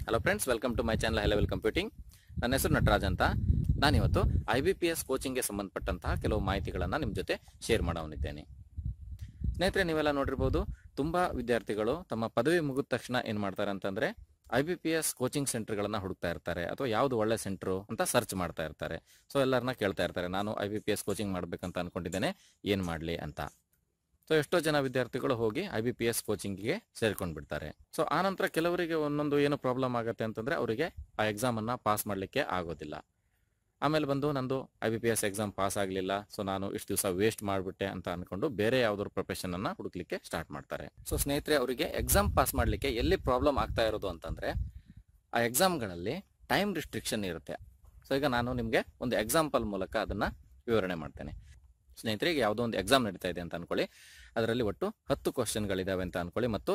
hello friends welcome to my channel high level computing ನನ್ನ ಹೆಸರು ನಟರಾಜ್ ಅಂತ ನಾನಿವತ್ತು ಐ ಬಿ ಪಿ ಎಸ್ ಕೋಚಿಂಗ್ಗೆ ಸಂಬಂಧಪಟ್ಟಂತಹ ಕೆಲವು ಮಾಹಿತಿಗಳನ್ನು ನಿಮ್ಮ ಜೊತೆ ಶೇರ್ ಮಾಡೋನಿದ್ದೇನೆ ಸ್ನೇಹಿತರೆ ನೀವೆಲ್ಲ ನೋಡಿರ್ಬೋದು ತುಂಬ ವಿದ್ಯಾರ್ಥಿಗಳು ತಮ್ಮ ಪದವಿ ಮುಗಿದ ತಕ್ಷಣ ಏನು ಮಾಡ್ತಾರೆ ಅಂತಂದರೆ I B P S coaching ಸೆಂಟರ್ಗಳನ್ನು ಹುಡುಕ್ತಾ ಇರ್ತಾರೆ ಅಥವಾ ಯಾವುದು ಒಳ್ಳೆ ಸೆಂಟ್ರು ಅಂತ ಸರ್ಚ್ ಮಾಡ್ತಾ ಇರ್ತಾರೆ ಸೊ ಎಲ್ಲರನ್ನ ಕೇಳ್ತಾ ಇರ್ತಾರೆ ನಾನು I B P S coaching ಮಾಡಬೇಕಂತ ಅನ್ಕೊಂಡಿದ್ದೇನೆ ಏನು ಮಾಡಲಿ ಅಂತ ಸೊ ಎಷ್ಟೋ ಜನ ವಿದ್ಯಾರ್ಥಿಗಳು ಹೋಗಿ ಐ ಬಿ ಪಿ ಎಸ್ ಕೋಚಿಂಗಿಗೆ ಸೇರ್ಕೊಂಡು ಬಿಡ್ತಾರೆ ಸೊ ಆನಂತರ ಕೆಲವರಿಗೆ ಒಂದೊಂದು ಏನು ಪ್ರಾಬ್ಲಮ್ ಆಗುತ್ತೆ ಅಂತಂದ್ರೆ ಅವರಿಗೆ ಆ ಎಕ್ಸಾಮ್ ಅನ್ನ ಪಾಸ್ ಮಾಡಲಿಕ್ಕೆ ಆಗೋದಿಲ್ಲ ಆಮೇಲೆ ಬಂದು ನಂದು I B P S exam pass ಆಗಲಿಲ್ಲ ಸೊ ನಾನು ಇಷ್ಟು ದಿವಸ ವೇಸ್ಟ್ ಮಾಡಿಬಿಟ್ಟೆ ಅಂತ ಅನ್ಕೊಂಡು ಬೇರೆ ಯಾವ್ದಾದ್ರು ಪ್ರೊಫೆಷನ್ ಅನ್ನ ಹುಡುಕ್ಲಿಕ್ಕೆ ಸ್ಟಾರ್ಟ್ ಮಾಡ್ತಾರೆ ಸೊ ಸ್ನೇಹಿತರೆ ಅವರಿಗೆ ಎಕ್ಸಾಮ್ ಪಾಸ್ ಮಾಡಲಿಕ್ಕೆ ಎಲ್ಲಿ ಪ್ರಾಬ್ಲಮ್ ಆಗ್ತಾ ಇರೋದು ಅಂತಂದ್ರೆ ಆ ಎಕ್ಸಾಮ್ಗಳಲ್ಲಿ ಟೈಮ್ ರಿಸ್ಟ್ರಿಕ್ಷನ್ ಇರುತ್ತೆ ಸೊ ಈಗ ನಾನು ನಿಮಗೆ ಒಂದು ಎಕ್ಸಾಂಪಲ್ ಮೂಲಕ ಅದನ್ನ ವಿವರಣೆ ಮಾಡ್ತೇನೆ ಸ್ನೇಹಿತರೆ ಈಗ ಯಾವುದೋ ಒಂದು ಎಕ್ಸಾಮ್ ನಡೀತಾ ಇದೆ ಅಂತ ಅನ್ಕೊಳ್ಳಿ ಅದರಲ್ಲಿ ಒಟ್ಟು ಹತ್ತು ಕ್ವಶನ್ಗಳಿದಾವೆ ಅಂತ ಅನ್ಕೊಳ್ಳಿ ಮತ್ತು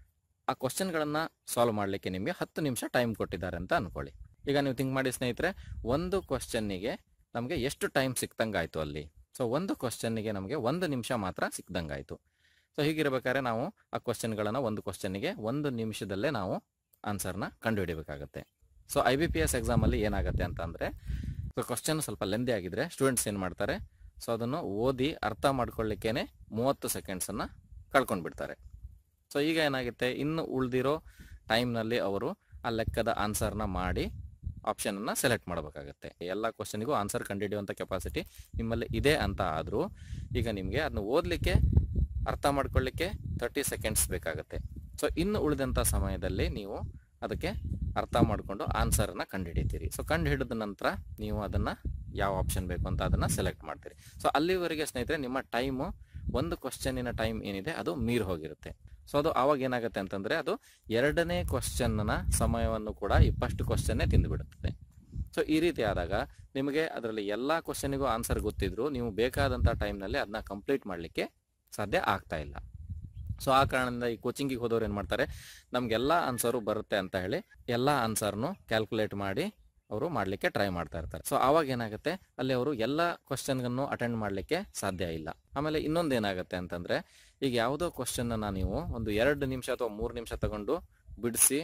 ಆ ಕ್ವಶನ್ಗಳನ್ನು ಸಾಲ್ವ್ ಮಾಡಲಿಕ್ಕೆ ನಿಮಗೆ ಹತ್ತು ನಿಮಿಷ ಟೈಮ್ ಕೊಟ್ಟಿದ್ದಾರೆ ಅಂತ ಅನ್ಕೊಳ್ಳಿ ಈಗ ನೀವು ಥಿಂಕ್ ಮಾಡಿ ಸ್ನೇಹಿತರೆ ಒಂದು ಕ್ವಶನ್ನಿಗೆ ನಮಗೆ ಎಷ್ಟು ಟೈಮ್ ಸಿಕ್ದಂಗಾಯ್ತು ಅಲ್ಲಿ ಸೊ ಒಂದು ಕ್ವಶನ್ನಿಗೆ ನಮಗೆ ಒಂದು ನಿಮಿಷ ಮಾತ್ರ ಸಿಕ್ದಂಗಾಯ್ತು ಸೊ ಹೀಗಿರ್ಬೇಕಾದ್ರೆ ನಾವು ಆ ಕ್ವಶನ್ಗಳನ್ನು ಒಂದು ಕ್ವಶನ್ನಿಗೆ ಒಂದು ನಿಮಿಷದಲ್ಲೇ ನಾವು ಆನ್ಸರ್ನ ಕಂಡುಹಿಡಿಬೇಕಾಗತ್ತೆ so I B P S ಎಕ್ಸಾಮಲ್ಲಿ ಏನಾಗುತ್ತೆ ಅಂತ ಅಂದರೆ ಸೊ ಕ್ವಶನ್ ಸ್ವಲ್ಪ ಲೆಂದಿ ಆಗಿದ್ರೆ ಸ್ಟೂಡೆಂಟ್ಸ್ ಏನು ಮಾಡ್ತಾರೆ ಸೊ ಅದನ್ನು ಓದಿ ಅರ್ಥ ಮಾಡ್ಕೊಳ್ಳಿಕ್ಕೇನೆ ಮೂವತ್ತು ಸೆಕೆಂಡ್ಸನ್ನು ಕಳ್ಕೊಂಡು ಬಿಡ್ತಾರೆ ಸೊ ಈಗ ಏನಾಗುತ್ತೆ ಇನ್ನು ಉಳಿದಿರೋ ಟೈಮ್ನಲ್ಲಿ ಅವರು ಆ ಲೆಕ್ಕದ ಆನ್ಸರ್ನ ಮಾಡಿ ಆಪ್ಷನನ್ನು ಸೆಲೆಕ್ಟ್ ಮಾಡಬೇಕಾಗತ್ತೆ ಎಲ್ಲ ಕ್ವಶನಿಗೂ ಆನ್ಸರ್ ಕಂಡುಹಿಡಿಯುವಂಥ ಕೆಪಾಸಿಟಿ ನಿಮ್ಮಲ್ಲಿ ಇದೆ ಅಂತ ಆದರೂ ಈಗ ನಿಮಗೆ ಅದನ್ನ ಓದಲಿಕ್ಕೆ ಅರ್ಥ ಮಾಡ್ಕೊಳ್ಳಿಕ್ಕೆ ತರ್ಟಿ ಸೆಕೆಂಡ್ಸ್ ಬೇಕಾಗುತ್ತೆ ಸೊ ಇನ್ನು ಉಳಿದಂಥ ಸಮಯದಲ್ಲಿ ನೀವು ಅದಕ್ಕೆ ಅರ್ಥ ಮಾಡಿಕೊಂಡು ಆನ್ಸರನ್ನು ಕಂಡುಹಿಡಿತೀರಿ ಸೊ ಕಂಡು ಹಿಡಿದ ನಂತರ ನೀವು ಅದನ್ನು ಯಾವ ಆಪ್ಷನ್ ಬೇಕು ಅಂತ ಅದನ್ನು ಸೆಲೆಕ್ಟ್ ಮಾಡ್ತೀರಿ ಸೊ ಅಲ್ಲಿವರೆಗೆ ಸ್ನೇಹಿತರೆ ನಿಮ್ಮ ಟೈಮು ಒಂದು ಕ್ವಶನಿನ ಟೈಮ್ ಏನಿದೆ ಅದು ಮೀರ್ ಹೋಗಿರುತ್ತೆ ಸೊ ಅದು ಆವಾಗ ಏನಾಗುತ್ತೆ ಅಂತಂದ್ರೆ ಅದು ಎರಡನೇ ಕ್ವಶನ್ನ ಸಮಯವನ್ನು ಕೂಡ ಈ ಫಸ್ಟ್ ಕ್ವಶನ್ನೇ ತಿಂದುಬಿಡುತ್ತದೆ ಸೊ ಈ ರೀತಿ ಆದಾಗ ನಿಮಗೆ ಅದರಲ್ಲಿ ಎಲ್ಲ ಕ್ವಶನಿಗೂ ಆನ್ಸರ್ ಗೊತ್ತಿದ್ರು ನೀವು ಬೇಕಾದಂಥ ಟೈಮ್ನಲ್ಲಿ ಅದನ್ನ ಕಂಪ್ಲೀಟ್ ಮಾಡಲಿಕ್ಕೆ ಸಾಧ್ಯ ಆಗ್ತಾ ಇಲ್ಲ ಸೊ ಆ ಕಾರಣದಿಂದ ಈ ಕೋಚಿಂಗಿಗೆ ಹೋದವ್ರು ಏನು ಮಾಡ್ತಾರೆ ನಮಗೆಲ್ಲ ಆನ್ಸರು ಬರುತ್ತೆ ಅಂತ ಹೇಳಿ ಎಲ್ಲ ಆನ್ಸರ್ನು ಕ್ಯಾಲ್ಕುಲೇಟ್ ಮಾಡಿ ಅವರು ಮಾಡಲಿಕ್ಕೆ ಟ್ರೈ ಮಾಡ್ತಾ ಇರ್ತಾರೆ ಸೊ ಆವಾಗ ಏನಾಗುತ್ತೆ ಅಲ್ಲಿ ಅವರು ಎಲ್ಲ ಕ್ವಶನ್ಗಳನ್ನು ಅಟೆಂಡ್ ಮಾಡಲಿಕ್ಕೆ ಸಾಧ್ಯ ಇಲ್ಲ ಆಮೇಲೆ ಇನ್ನೊಂದು ಏನಾಗುತ್ತೆ ಅಂತಂದ್ರೆ ಈಗ ಯಾವುದೋ ಕ್ವಶನ್ನ ನೀವು ಒಂದು ಎರಡು ನಿಮಿಷ ಅಥವಾ ಮೂರು ನಿಮಿಷ ತಗೊಂಡು ಬಿಡಿಸಿ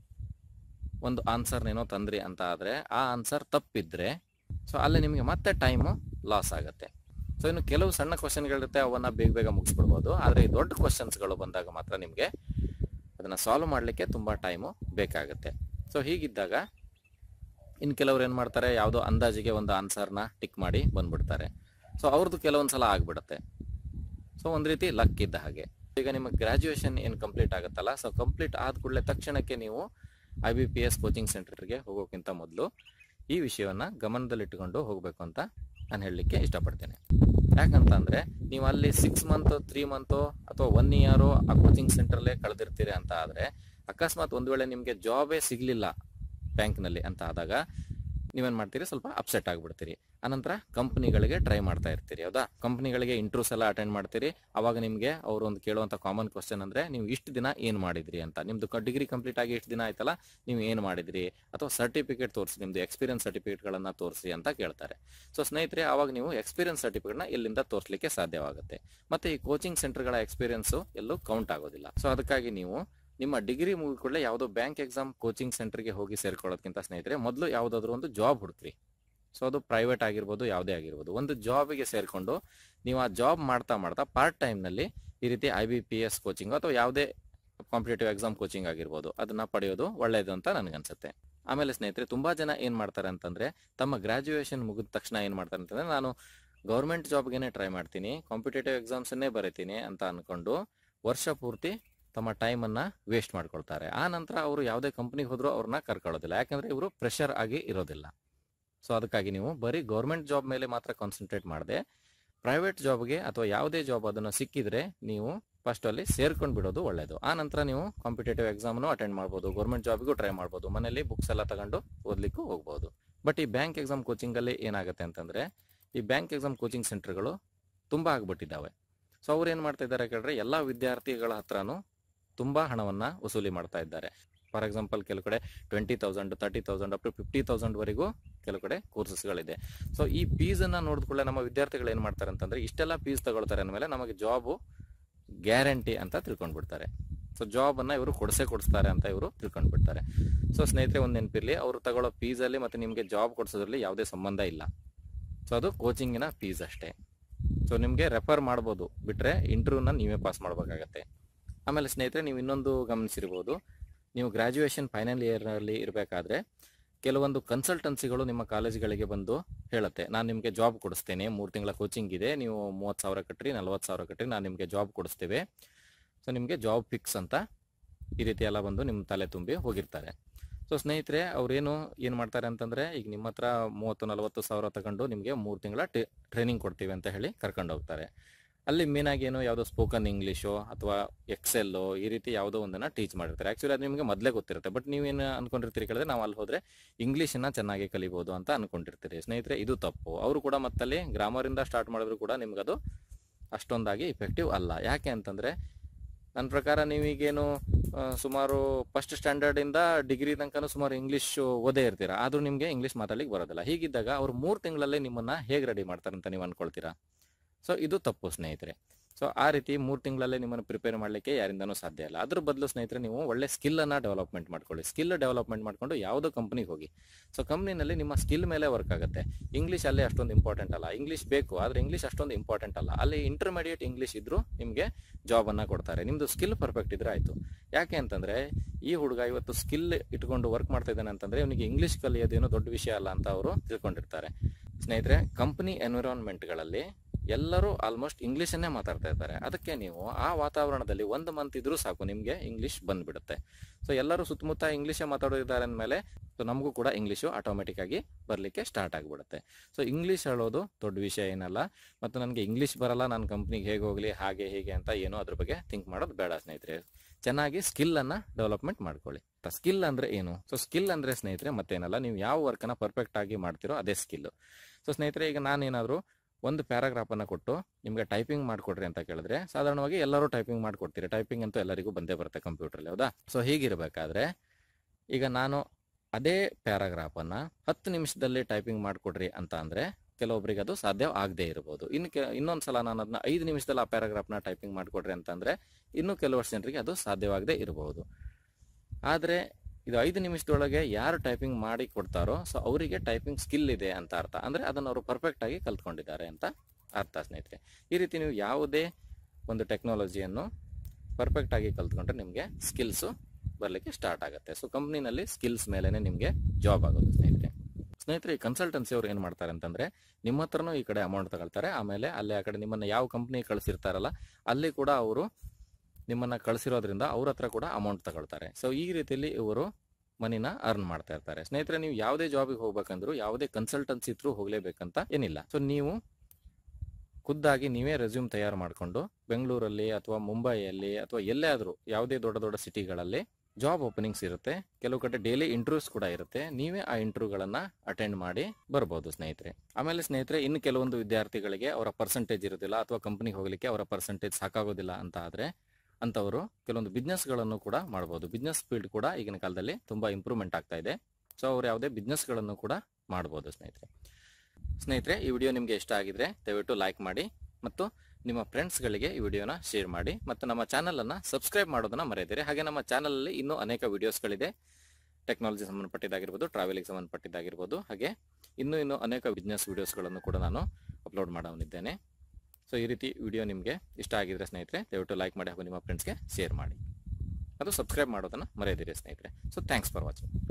ಒಂದು ಆನ್ಸರ್ನೇನೋ ತಂದ್ರಿ ಅಂತ ಆದರೆ ಆ ಆನ್ಸರ್ ತಪ್ಪಿದ್ರೆ ಸೊ ಅಲ್ಲಿ ನಿಮಗೆ ಮತ್ತೆ ಟೈಮು ಲಾಸ್ ಆಗುತ್ತೆ ಸೊ ಇನ್ನು ಕೆಲವು ಸಣ್ಣ ಕ್ವಶನ್ಗಳಿರುತ್ತೆ ಅವನ್ನ ಬೇಗ ಬೇಗ ಮುಗಿಸ್ಬಿಡ್ಬೋದು ಆದರೆ ಈ ದೊಡ್ಡ ಕ್ವಶನ್ಸ್ಗಳು ಬಂದಾಗ ಮಾತ್ರ ನಿಮಗೆ ಅದನ್ನು ಸಾಲ್ವ್ ಮಾಡಲಿಕ್ಕೆ ತುಂಬ ಟೈಮು ಬೇಕಾಗುತ್ತೆ ಸೊ ಹೀಗಿದ್ದಾಗ ಇನ್ನು ಕೆಲವ್ರು ಏನು ಮಾಡ್ತಾರೆ ಯಾವುದೋ ಅಂದಾಜಿಗೆ ಒಂದು ಆನ್ಸರ್ನ ಟಿಕ್ ಮಾಡಿ ಬಂದ್ಬಿಡ್ತಾರೆ ಸೊ ಅವ್ರದ್ದು ಕೆಲವೊಂದು ಸಲ ಆಗ್ಬಿಡುತ್ತೆ ಸೊ ಒಂದು ರೀತಿ ಲಕ್ ಇದ್ದ ಹಾಗೆ ಈಗ ನಿಮ್ಮ ಗ್ರ್ಯಾಜುಯೇಷನ್ ಏನು ಕಂಪ್ಲೀಟ್ ಆಗುತ್ತಲ್ಲ ಸೊ ಕಂಪ್ಲೀಟ್ ಆದ ಕೂಡಲೇ ತಕ್ಷಣಕ್ಕೆ ನೀವು I B P S coaching ಸೆಂಟರ್ಗೆ ಹೋಗೋಕ್ಕಿಂತ ಮೊದಲು ಈ ವಿಷಯವನ್ನು ಗಮನದಲ್ಲಿಟ್ಟುಕೊಂಡು ಹೋಗಬೇಕು ಅಂತ ನಾನು ಹೇಳಲಿಕ್ಕೆ ಇಷ್ಟಪಡ್ತೇನೆ ಯಾಕಂತಂದ್ರೆ ನೀವು ಅಲ್ಲಿ ಸಿಕ್ಸ್ ಮಂತ್ ತ್ರೀ ಮಂತು ಅಥವಾ ಒನ್ ಇಯರು ಆ ಕೋಚಿಂಗ್ ಸೆಂಟರ್ಲೇ ಕಳೆದಿರ್ತೀರಿ ಅಂತ ಆದರೆ ಅಕಸ್ಮಾತ್ ಒಂದು ವೇಳೆ ನಿಮಗೆ ಜಾಬೇ ಸಿಗಲಿಲ್ಲ ಬ್ಯಾಂಕ್ನಲ್ಲಿ ಅಂತ ಆದಾಗ ನೀವೇನು ಮಾಡ್ತೀರಿ ಸ್ವಲ್ಪ ಅಪ್ಸೆಟ್ ಆಗಿಬಿಡ್ತೀರಿ ಅನಂತರ ಕಂಪ್ನಿಗಳಿಗೆ ಟ್ರೈ ಮಾಡ್ತಾ ಇರ್ತೀರಿ ಹೌದಾ ಕಂಪ್ನಿಗಳಿಗೆ ಇಂಟ್ರೂಸ್ ಎಲ್ಲ ಅಟೆಂಡ್ ಮಾಡ್ತೀರಿ ಅವಾಗ ನಿಮಗೆ ಅವರು ಒಂದು ಕೇಳುವಂಥ ಕಾಮನ್ ಕ್ವಶನ್ ಅಂದರೆ ನೀವು ಇಷ್ಟು ದಿನ ಏನು ಮಾಡಿದ್ರಿ ಅಂತ ನಿಮ್ಮದು ಡಿಗ್ರಿ ಕಂಪ್ಲೀಟ್ ಆಗಿ ಇಷ್ಟು ದಿನ ಆಯ್ತಲ್ಲ ನೀವು ಏನು ಮಾಡಿದ್ರಿ ಅಥವಾ ಸರ್ಟಿಫಿಕೇಟ್ ತೋರಿಸಿ ನಿಮ್ಮದು ಎಕ್ಸ್ಪೀರಿಯನ್ಸ್ ಸರ್ಟಿಫಿಕೇಟ್ಗಳನ್ನು ತೋರಿಸಿ ಅಂತ ಕೇಳ್ತಾರೆ ಸೊ ಸ್ನೇಹಿತರೆ ಅವಾಗ ನೀವು ಎಕ್ಸ್ಪೀರಿಯನ್ಸ್ ಸರ್ಟಿಫಿಕೇಟ್ನ ಎಲ್ಲಿಂದ ತೋರಿಸಲಿಕ್ಕೆ ಸಾಧ್ಯವಾಗುತ್ತೆ ಮತ್ತೆ ಈ ಕೋಚಿಂಗ್ ಸೆಂಟರ್ಗಳ ಎಕ್ಸ್ಪೀರಿಯನ್ಸು ಎಲ್ಲೂ ಕೌಂಟ್ ಆಗೋದಿಲ್ಲ ಸೊ ಅದಕ್ಕಾಗಿ ನೀವು ನಿಮ್ಮ ಡಿಗ್ರಿ ಮುಗಿದ್ಕೊಳ್ಳೆ ಯಾವುದೋ ಬ್ಯಾಂಕ್ ಎಕ್ಸಾಮ್ ಕೋಚಿಂಗ್ ಸೆಂಟರ್ಗೆ ಹೋಗಿ ಸೇರ್ಕೊಳ್ಳೋದಕ್ಕಿಂತ ಸ್ನೇಹಿತರೆ ಮೊದಲು ಯಾವುದಾದ್ರೂ ಒಂದು ಜಾಬ್ ಹುಡುಕ್ರಿ ಸೊ ಅದು ಪ್ರೈವೇಟ್ ಆಗಿರ್ಬೋದು ಯಾವುದೇ ಆಗಿರ್ಬೋದು ಒಂದು ಜಾಬಿಗೆ ಸೇರಿಕೊಂಡು ನೀವು ಆ ಜಾಬ್ ಮಾಡ್ತಾ ಮಾಡ್ತಾ ಪಾರ್ಟ್ ಟೈಮ್ನಲ್ಲಿ ಈ ರೀತಿ I B P S coaching ಅಥವಾ ಯಾವುದೇ ಕಾಂಪಿಟೇಟಿವ್ ಎಕ್ಸಾಮ್ ಕೋಚಿಂಗ್ ಆಗಿರ್ಬೋದು ಅದನ್ನ ಪಡೆಯೋದು ಒಳ್ಳೆಯದು ಅಂತ ನನಗನ್ಸುತ್ತೆ ಆಮೇಲೆ ಸ್ನೇಹಿತರೆ ತುಂಬಾ ಜನ ಏನು ಮಾಡ್ತಾರೆ ಅಂತಂದ್ರೆ ತಮ್ಮ ಗ್ರಾಜುಯೇಷನ್ ಮುಗಿದ ತಕ್ಷಣ ಏನು ಮಾಡ್ತಾರೆ ಅಂತಂದ್ರೆ ನಾನು ಗೌರ್ಮೆಂಟ್ ಜಾಬ್ಗೇನೆ ಟ್ರೈ ಮಾಡ್ತೀನಿ ಕಾಂಪಿಟೇಟಿವ್ ಎಕ್ಸಾಮ್ಸನ್ನೇ ಬರೀತೀನಿ ಅಂತ ಅನ್ಕೊಂಡು ವರ್ಷ ಪೂರ್ತಿ ತಮ್ಮ ಟೈಮನ್ನು ವೇಸ್ಟ್ ಮಾಡ್ಕೊಳ್ತಾರೆ ಆ ನಂತರ ಅವರು ಯಾವುದೇ ಕಂಪ್ನಿಗೆ ಹೋದರೂ ಅವ್ರನ್ನ ಕರ್ಕೊಳ್ಳೋದಿಲ್ಲ ಯಾಕಂದರೆ ಇವರು ಪ್ರೆಷರ್ ಆಗಿ ಇರೋದಿಲ್ಲ ಸೊ ಅದಕ್ಕಾಗಿ ನೀವು ಬರೀ ಗೌರ್ಮೆಂಟ್ ಜಾಬ್ ಮೇಲೆ ಮಾತ್ರ ಕಾನ್ಸಂಟ್ರೇಟ್ ಮಾಡದೆ ಪ್ರೈವೇಟ್ ಜಾಬ್ಗೆ ಅಥವಾ ಯಾವುದೇ ಜಾಬ್ ಅದನ್ನು ಸಿಕ್ಕಿದ್ರೆ ನೀವು ಫಸ್ಟ್ ಅಲ್ಲಿ ಸೇರ್ಕೊಂಡು ಬಿಡೋದು ಒಳ್ಳೆಯದು ಆ ನಂತರ ನೀವು ಕಾಂಪಿಟೇಟಿವ್ ಎಕ್ಸಾಮ್ನು ಅಟೆಂಡ್ ಮಾಡ್ಬೋದು ಗೌರ್ಮೆಂಟ್ ಜಾಬ್ಗೂ ಟ್ರೈ ಮಾಡ್ಬೋದು ಮನೇಲಿ ಬುಕ್ಸ್ ಎಲ್ಲ ತಗೊಂಡು ಓದ್ಲಿಕ್ಕೂ ಹೋಗ್ಬೋದು ಬಟ್ ಈ ಬ್ಯಾಂಕ್ ಎಕ್ಸಾಮ್ ಕೋಚಿಂಗಲ್ಲಿ ಏನಾಗುತ್ತೆ ಅಂತಂದರೆ ಈ ಬ್ಯಾಂಕ್ ಎಕ್ಸಾಮ್ ಕೋಚಿಂಗ್ ಸೆಂಟರ್ಗಳು ತುಂಬ ಆಗ್ಬಿಟ್ಟಿದ್ದಾವೆ ಸೊ ಅವ್ರು ಏನು ಮಾಡ್ತಾ ಇದ್ದಾರೆ ಕೇಳಿದ್ರೆ ಎಲ್ಲ ವಿದ್ಯಾರ್ಥಿಗಳ ಹತ್ರನೂ ತುಂಬ ಹಣವನ್ನು ವಸೂಲಿ ಮಾಡ್ತಾ ಇದ್ದಾರೆ ಫಾರ್ ಎಕ್ಸಾಂಪಲ್ ಕೆಲವು ಕಡೆ twenty thousand thirty thousand up to fifty ತೌಸಂಡ್ವರೆಗೂ ಕೆಲವು ಕಡೆ ಕೋರ್ಸಸ್ಗಳಿದೆ ಸೊ ಈ ಫೀಸನ್ನು ನೋಡಿದ್ಕೊಳ್ಳೆ ನಮ್ಮ ವಿದ್ಯಾರ್ಥಿಗಳು ಏನು ಮಾಡ್ತಾರೆ ಅಂತಂದ್ರೆ ಇಷ್ಟೆಲ್ಲ ಫೀಸ್ ತಗೊಳ್ತಾರೆ ಅಂದಮೇಲೆ ನಮಗೆ ಜಾಬು ಗ್ಯಾರಂಟಿ ಅಂತ ತಿಳ್ಕೊಂಡ್ಬಿಡ್ತಾರೆ ಸೊ ಸೊ ಜಾಬನ್ನು ಇವರು ಕೊಡಿಸೇ ಕೊಡಿಸ್ತಾರೆ ಅಂತ ಇವರು ತಿಳ್ಕೊಂಡ್ಬಿಡ್ತಾರೆ ಸೊ ಸ್ನೇಹಿತರೆ ಒಂದು ನೆನಪಿರಲಿ ಅವರು ತಗೊಳ್ಳೋ ಫೀಸಲ್ಲಿ ಮತ್ತು ನಿಮಗೆ ಜಾಬ್ ಕೊಡಿಸೋದ್ರಲ್ಲಿ ಯಾವುದೇ ಸಂಬಂಧ ಇಲ್ಲ ಸೊ ಅದು ಕೋಚಿಂಗಿನ ಫೀಸ್ ಅಷ್ಟೇ ಸೊ ನಿಮಗೆ ರೆಫರ್ ಮಾಡ್ಬೋದು ಬಿಟ್ಟರೆ ಇಂಟರ್ವ್ಯೂನ ನೀವೇ ಪಾಸ್ ಮಾಡಬೇಕಾಗತ್ತೆ ಆಮೇಲೆ ಸ್ನೇಹಿತರೆ ನೀವು ಇನ್ನೊಂದು ಗಮನಿಸಿರ್ಬೋದು ನೀವು ಗ್ರ್ಯಾಜುಯೇಷನ್ ಫೈನಲ್ ಇಯರ್ನಲ್ಲಿ ಇರಬೇಕಾದ್ರೆ ಕೆಲವೊಂದು ಕನ್ಸಲ್ಟೆನ್ಸಿಗಳು ನಿಮ್ಮ ಕಾಲೇಜ್ಗಳಿಗೆ ಬಂದು ಹೇಳುತ್ತೆ ನಾನು ನಿಮಗೆ ಜಾಬ್ ಕೊಡಿಸ್ತೇನೆ ಮೂರು ತಿಂಗಳ ಕೋಚಿಂಗ್ ಇದೆ ನೀವು ಮೂವತ್ತು ಸಾವಿರ ಕಟ್ಟಿರಿ ನಲ್ವತ್ತು ಸಾವಿರ ಕಟ್ಟಿರಿ ನಾನು ನಿಮಗೆ ಜಾಬ್ ಕೊಡಿಸ್ತೇವೆ ಸೊ ನಿಮಗೆ ಜಾಬ್ ಫಿಕ್ಸ್ ಅಂತ ಈ ರೀತಿ ಎಲ್ಲ ಬಂದು ನಿಮ್ಮ ತಲೆ ತುಂಬಿ ಹೋಗಿರ್ತಾರೆ ಸೊ ಸ್ನೇಹಿತರೆ ಅವ್ರೇನು ಏನು ಮಾಡ್ತಾರೆ ಅಂತಂದರೆ ಈಗ ನಿಮ್ಮ ಹತ್ರ ಮೂವತ್ತು ನಲವತ್ತು ಸಾವಿರ ತಗೊಂಡು ನಿಮಗೆ ಮೂರು ತಿಂಗಳ ಟ್ರೈನಿಂಗ್ ಕೊಡ್ತೀವಿ ಅಂತ ಹೇಳಿ ಕರ್ಕೊಂಡು ಹೋಗ್ತಾರೆ ಅಲ್ಲಿ ಮೇನಾಗಿ ಏನು ಯಾವುದೋ ಸ್ಪೋಕನ್ ಇಂಗ್ಲೀಷು ಅಥವಾ ಎಕ್ಸೆಲ್ಲು ಈ ರೀತಿ ಯಾವುದೋ ಒಂದನ್ನು ಟೀಚ್ ಮಾಡಿರ್ತಾರೆ ಆ್ಯಕ್ಚುಲಿ ಅದು ನಿಮಗೆ ಮೊದಲೇ ಗೊತ್ತಿರುತ್ತೆ ಬಟ್ ನೀವೇನು ಅನ್ಕೊಂಡಿರ್ತೀರಿ ಕೇಳಿದ್ರೆ ನಾವು ಅಲ್ಲಿ ಹೋದರೆ ಇಂಗ್ಲೀಷನ್ನು ಚೆನ್ನಾಗಿ ಕಲಿಬೋದು ಅಂತ ಅನ್ಕೊಂಡಿರ್ತೀರಿ ಸ್ನೇಹಿತರೆ ಇದು ತಪ್ಪು ಅವರು ಕೂಡ ಮತ್ತಲ್ಲಿ ಗ್ರಾಮರಿಂದ ಸ್ಟಾರ್ಟ್ ಮಾಡಿದ್ರು ಕೂಡ ನಿಮಗದು ಅಷ್ಟೊಂದಾಗಿ ಇಫೆಕ್ಟಿವ್ ಅಲ್ಲ ಯಾಕೆ ಅಂತಂದರೆ ನನ್ನ ಪ್ರಕಾರ ನೀವೀಗೇನು ಆ, ಸುಮಾರು ಫಸ್ಟ್ ಸ್ಟ್ಯಾಂಡರ್ಡಿಂದ ಡಿಗ್ರಿ ತನಕನೂ ಸುಮಾರು ಇಂಗ್ಲೀಷ್ ಓದೇ ಇರ್ತೀರಾ ಆದರೂ ನಿಮಗೆ ಇಂಗ್ಲೀಷ್ ಮಾತಾಡ್ಲಿಕ್ಕೆ ಬರೋದಿಲ್ಲ ಹೀಗಿದ್ದಾಗ ಅವ್ರು ಮೂರು ತಿಂಗಳಲ್ಲೇ ನಿಮ್ಮನ್ನು ಹೇಗೆ ರೆಡಿ ಮಾಡ್ತಾರೆ ಅಂತ ನೀವು ಅನ್ಕೊಳ್ತೀರಾ ಸೊ ಇದು ತಪ್ಪು ಸ್ನೇಹಿತರೆ ಸೊ ಆ ರೀತಿ ಮೂರು ತಿಂಗಳಲ್ಲೇ ನಿಮ್ಮನ್ನು ಪ್ರಿಪೇರ್ ಮಾಡಲಿಕ್ಕೆ ಯಾರಿಂದನೂ ಸಾಧ್ಯ ಇಲ್ಲ ಅದ್ರ ಬದಲು ಸ್ನೇಹಿತರೆ ನೀವು ಒಳ್ಳೆ ಸ್ಕಿಲ್ಲನ್ನು ಡೆವಲಪ್ಮೆಂಟ್ ಮಾಡ್ಕೊಳ್ಳಿ ಸ್ಕಿಲ್ ಡೆವಲಪ್ಮೆಂಟ್ ಮಾಡಿಕೊಂಡು ಯಾವುದೋ ಕಂಪ್ನಿಗೆ ಹೋಗಿ ಸೊ ಕಂಪ್ನಿನಲ್ಲಿ ನಿಮ್ಮ ಸ್ಕಿಲ್ ಮೇಲೆ ವರ್ಕ್ ಆಗುತ್ತೆ ಇಂಗ್ಲೀಷ್ ಅಲ್ಲೇ ಅಷ್ಟೊಂದು ಇಂಪಾರ್ಟೆಂಟ್ ಅಲ್ಲ ಇಂಗ್ಲೀಷ್ ಬೇಕು ಆದರೆ ಇಂಗ್ಲೀಷ್ ಅಷ್ಟೊಂದು ಇಂಪಾರ್ಟೆಂಟ್ ಅಲ್ಲ ಅಲ್ಲಿ ಇಂಟರ್ಮೀಡಿಯೇಟ್ ಇಂಗ್ಲೀಷ್ ಇದ್ದರೂ ನಿಮಗೆ ಜಾಬನ್ನು ಕೊಡ್ತಾರೆ ನಿಮ್ಮದು ಸ್ಕಿಲ್ ಪರ್ಫೆಕ್ಟ್ ಇದ್ರೆ ಆಯಿತು ಯಾಕೆ ಅಂತಂದರೆ ಈ ಹುಡುಗ ಇವತ್ತು ಸ್ಕಿಲ್ ಇಟ್ಕೊಂಡು ವರ್ಕ್ ಮಾಡ್ತಾ ಇದ್ದಾನೆ ಅಂತಂದರೆ ಅವನಿಗೆ ಇಂಗ್ಲೀಷ್ ಕಲಿಯೋದೇನು ದೊಡ್ಡ ವಿಷಯ ಅಲ್ಲ ಅಂತ ಅವರು ತಿಳ್ಕೊಂಡಿರ್ತಾರೆ ಸ್ನೇಹಿತರೆ ಕಂಪನಿ ಎನ್ವಿರಾನ್ಮೆಂಟ್ಗಳಲ್ಲಿ ಎಲ್ಲರೂ ಆಲ್ಮೋಸ್ಟ್ ಇಂಗ್ಲೀಷನ್ನೇ ಮಾತಾಡ್ತಾ ಇರ್ತಾರೆ ಅದಕ್ಕೆ ನೀವು ಆ ವಾತಾವರಣದಲ್ಲಿ ಒಂದು ಮಂತ್ ಇದ್ರೂ ಸಾಕು ನಿಮಗೆ ಇಂಗ್ಲೀಷ್ ಬಂದ್ಬಿಡುತ್ತೆ ಸೊ ಎಲ್ಲರೂ ಸುತ್ತಮುತ್ತ ಇಂಗ್ಲೀಷೇ ಮಾತಾಡೋದಿದ್ದಾರೆ ಅಂದಮೇಲೆ ಸೊ ನಮಗೂ ಕೂಡ ಇಂಗ್ಲೀಷು ಆಟೋಮೆಟಿಕ್ ಆಗಿ ಬರಲಿಕ್ಕೆ ಸ್ಟಾರ್ಟ್ ಆಗಿಬಿಡುತ್ತೆ ಸೊ ಇಂಗ್ಲೀಷ್ ಹೇಳೋದು ದೊಡ್ಡ ವಿಷಯ ಏನಲ್ಲ ಮತ್ತು ನನಗೆ ಇಂಗ್ಲೀಷ್ ಬರಲ್ಲ ನನ್ನ ಕಂಪ್ನಿಗೆ ಹೇಗೆ ಹೋಗಲಿ ಹಾಗೆ ಹೀಗೆ ಅಂತ ಏನೋ ಅದ್ರ ಬಗ್ಗೆ ಥಿಂಕ್ ಮಾಡೋದು ಬೇಡ ಸ್ನೇಹಿತರೆ ಚೆನ್ನಾಗಿ ಸ್ಕಿಲ್ಲನ್ನು ಡೆವಲಪ್ಮೆಂಟ್ ಮಾಡ್ಕೊಳ್ಳಿ ಸ್ಕಿಲ್ ಅಂದರೆ ಏನು ಸೊ ಸ್ಕಿಲ್ ಅಂದರೆ ಸ್ನೇಹಿತರೆ ಮತ್ತೇನಲ್ಲ ನೀವು ಯಾವ ವರ್ಕನ್ನು ಪರ್ಫೆಕ್ಟ್ ಆಗಿ ಮಾಡ್ತಿರೋ ಅದೇ ಸ್ಕಿಲ್ಲು ಸೊ ಸ್ನೇಹಿತರೆ ಈಗ ನಾನೇನಾದರೂ ಒಂದು ಪ್ಯಾರಾಗ್ರಾಫನ್ನು ಕೊಟ್ಟು ನಿಮಗೆ ಟೈಪಿಂಗ್ ಮಾಡಿಕೊಡ್ರಿ ಅಂತ ಕೇಳಿದ್ರೆ ಸಾಧಾರಣವಾಗಿ ಎಲ್ಲರೂ ಟೈಪಿಂಗ್ ಮಾಡಿಕೊಡ್ತೀರಿ ಟೈಪಿಂಗ್ ಅಂತೂ ಎಲ್ಲರಿಗೂ ಬಂದೇ ಬರುತ್ತೆ ಕಂಪ್ಯೂಟ್ರಲ್ಲಿ ಹೌದಾ ಸೊ ಹೀಗಿರಬೇಕಾದ್ರೆ ಈಗ ನಾನು ಅದೇ ಪ್ಯಾರಾಗ್ರಾಫನ್ನು ಹತ್ತು ನಿಮಿಷದಲ್ಲಿ ಟೈಪಿಂಗ್ ಮಾಡಿಕೊಡ್ರಿ ಅಂತ ಅಂದರೆ ಕೆಲವೊಬ್ಬರಿಗೆ ಅದು ಸಾಧ್ಯ ಆಗದೇ ಇರಬಹುದು ಇನ್ನು ಕೆ ಇನ್ನೊಂದು ಸಲ ನಾನು ಅದನ್ನ ಐದು ನಿಮಿಷದಲ್ಲಿ ಆ ಪ್ಯಾರಾಗ್ರಾಫ್ನ ಟೈಪಿಂಗ್ ಮಾಡಿಕೊಡ್ರಿ ಅಂತಂದರೆ ಇನ್ನೂ ಕೆಲವಷ್ಟು ಜನರಿಗೆ ಅದು ಸಾಧ್ಯವಾಗದೇ ಇರಬಹುದು ಆದರೆ ಇದು ಐದು ನಿಮಿಷದೊಳಗೆ ಯಾರು ಟೈಪಿಂಗ್ ಮಾಡಿ ಕೊಡ್ತಾರೋ ಸೊ ಅವರಿಗೆ ಟೈಪಿಂಗ್ ಸ್ಕಿಲ್ ಇದೆ ಅಂತ ಅರ್ಥ ಅಂದರೆ ಅದನ್ನು ಅವರು ಪರ್ಫೆಕ್ಟ್ ಆಗಿ ಕಲ್ತ್ಕೊಂಡಿದ್ದಾರೆ ಅಂತ ಅರ್ಥ ಸ್ನೇಹಿತರೆ ಈ ರೀತಿ ನೀವು ಯಾವುದೇ ಒಂದು ಟೆಕ್ನಾಲಜಿಯನ್ನು ಪರ್ಫೆಕ್ಟ್ ಆಗಿ ಕಲ್ತ್ಕೊಂಡ್ರೆ ನಿಮಗೆ ಸ್ಕಿಲ್ಸು ಬರಲಿಕ್ಕೆ ಸ್ಟಾರ್ಟ್ ಆಗುತ್ತೆ ಸೊ ಕಂಪ್ನಿನಲ್ಲಿ ಸ್ಕಿಲ್ಸ್ ಮೇಲೇ ನಿಮಗೆ ಜಾಬ್ ಆಗೋದು ಸ್ನೇಹಿತರೆ ಸ್ನೇಹಿತರೆ ಈ ಕನ್ಸಲ್ಟೆನ್ಸಿ ಅವ್ರು ಏನು ಮಾಡ್ತಾರೆ ಅಂತಂದರೆ ನಿಮ್ಮ ಹತ್ರನೂ ಈ ಕಡೆ ಅಮೌಂಟ್ ತಗೊಳ್ತಾರೆ ಆಮೇಲೆ ಅಲ್ಲಿ ಆ ಕಡೆ ನಿಮ್ಮನ್ನು ಯಾವ ಕಂಪ್ನಿ ಕಳಿಸಿರ್ತಾರಲ್ಲ ಅಲ್ಲಿ ಕೂಡ ಅವರು ನಿಮ್ಮನ್ನು ಕಳಿಸಿರೋದ್ರಿಂದ ಅವ್ರ ಹತ್ರ ಕೂಡ ಅಮೌಂಟ್ ತಗೊಳ್ತಾರೆ ಸೊ ಈ ರೀತಿಯಲ್ಲಿ ಇವರು ಮನಿನ ಅರ್ನ್ ಮಾಡ್ತಾ ಇರ್ತಾರೆ ಸ್ನೇಹಿತರೆ ನೀವು ಯಾವುದೇ ಜಾಬಿಗೆ ಹೋಗ್ಬೇಕಂದ್ರೂ ಯಾವುದೇ ಕನ್ಸಲ್ಟೆನ್ಸಿ ಥ್ರೂ ಹೋಗಲೇಬೇಕಂತ ಏನಿಲ್ಲ ಸೊ ನೀವು ಖುದ್ದಾಗಿ ನೀವೇ ರೆಸ್ಯೂಮ್ ತಯಾರು ಮಾಡಿಕೊಂಡು ಬೆಂಗಳೂರಲ್ಲಿ ಅಥವಾ ಮುಂಬೈಯಲ್ಲಿ ಅಥವಾ ಎಲ್ಲೇ ಆದರೂ ಯಾವುದೇ ದೊಡ್ಡ ದೊಡ್ಡ ಸಿಟಿಗಳಲ್ಲಿ ಜಾಬ್ ಓಪನಿಂಗ್ಸ್ ಇರುತ್ತೆ ಕೆಲವು ಕಡೆ ಡೈಲಿ ಇಂಟರ್ವ್ಯೂಸ್ ಕೂಡ ಇರುತ್ತೆ ನೀವೇ ಆ ಇಂಟರ್ವ್ಯೂಗಳನ್ನ ಅಟೆಂಡ್ ಮಾಡಿ ಬರ್ಬೋದು ಸ್ನೇಹಿತರೆ ಆಮೇಲೆ ಸ್ನೇಹಿತರೆ ಇನ್ನು ಕೆಲವೊಂದು ವಿದ್ಯಾರ್ಥಿಗಳಿಗೆ ಅವರ ಪರ್ಸೆಂಟೇಜ್ ಇರೋದಿಲ್ಲ ಅಥವಾ ಕಂಪನಿಗೆ ಹೋಗಲಿಕ್ಕೆ ಅವರ ಪರ್ಸೆಂಟೇಜ್ ಸಾಕಾಗೋದಿಲ್ಲ ಅಂತ ಆದರೆ ಅಂಥವರು ಕೆಲವೊಂದು ಬಿಸ್ನೆಸ್ಗಳನ್ನು ಕೂಡ ಮಾಡ್ಬೋದು ಬಿಸ್ನೆಸ್ ಫೀಲ್ಡ್ ಕೂಡ ಈಗಿನ ಕಾಲದಲ್ಲಿ ತುಂಬ ಇಂಪ್ರೂವ್ಮೆಂಟ್ ಆಗ್ತಾ ಇದೆ ಸೊ ಅವ್ರು ಯಾವುದೇ ಬಿಸ್ನೆಸ್ಗಳನ್ನು ಕೂಡ ಮಾಡ್ಬೋದು ಸ್ನೇಹಿತರೆ ಸ್ನೇಹಿತರೆ ಈ ವಿಡಿಯೋ ನಿಮಗೆ ಇಷ್ಟ ಆಗಿದ್ರೆ ದಯವಿಟ್ಟು ಲೈಕ್ ಮಾಡಿ ಮತ್ತು ನಿಮ್ಮ ಫ್ರೆಂಡ್ಸ್ಗಳಿಗೆ ಈ ವಿಡಿಯೋನ ಶೇರ್ ಮಾಡಿ ಮತ್ತು ನಮ್ಮ ಚಾನಲನ್ನು ಸಬ್ಸ್ಕ್ರೈಬ್ ಮಾಡೋದನ್ನ ಮರೆಯದಿರಿ ಹಾಗೆ ನಮ್ಮ ಚಾನಲಲ್ಲಿ ಇನ್ನೂ ಅನೇಕ ವಿಡಿಯೋಸ್ಗಳಿದೆ ಟೆಕ್ನಾಲಜಿ ಸಂಬಂಧಪಟ್ಟಿದ್ದಾಗಿರ್ಬೋದು ಟ್ರಾವೆಲಿಂಗ್ ಸಂಬಂಧಪಟ್ಟಿದ್ದಾಗಿರ್ಬೋದು ಹಾಗೆ ಇನ್ನೂ ಇನ್ನೂ ಅನೇಕ ಬಿಸ್ನೆಸ್ ವಿಡಿಯೋಸ್ಗಳನ್ನು ಕೂಡ ನಾನು ಅಪ್ಲೋಡ್ ಮಾಡೋನಿದ್ದೇನೆ ಸೊ ಈ ರೀತಿ ವಿಡಿಯೋ ನಿಮಗೆ ಇಷ್ಟ ಆಗಿದ್ರೆ ಸ್ನೇಹಿತರೆ ದಯವಿಟ್ಟು ಲೈಕ್ ಮಾಡಿ ಹಾಗೂ ನಿಮ್ಮ ಫ್ರೆಂಡ್ಸ್ಗೆ ಶೇರ್ ಮಾಡಿ ಅದು ಸಬ್ಸ್ಕ್ರೈಬ್ ಮಾಡೋದನ್ನು ಮರೆಯದಿರಿ ಸ್ನೇಹಿತರೆ ಸೊ ಥ್ಯಾಂಕ್ಸ್ ಫಾರ್ ವಾಚಿಂಗ್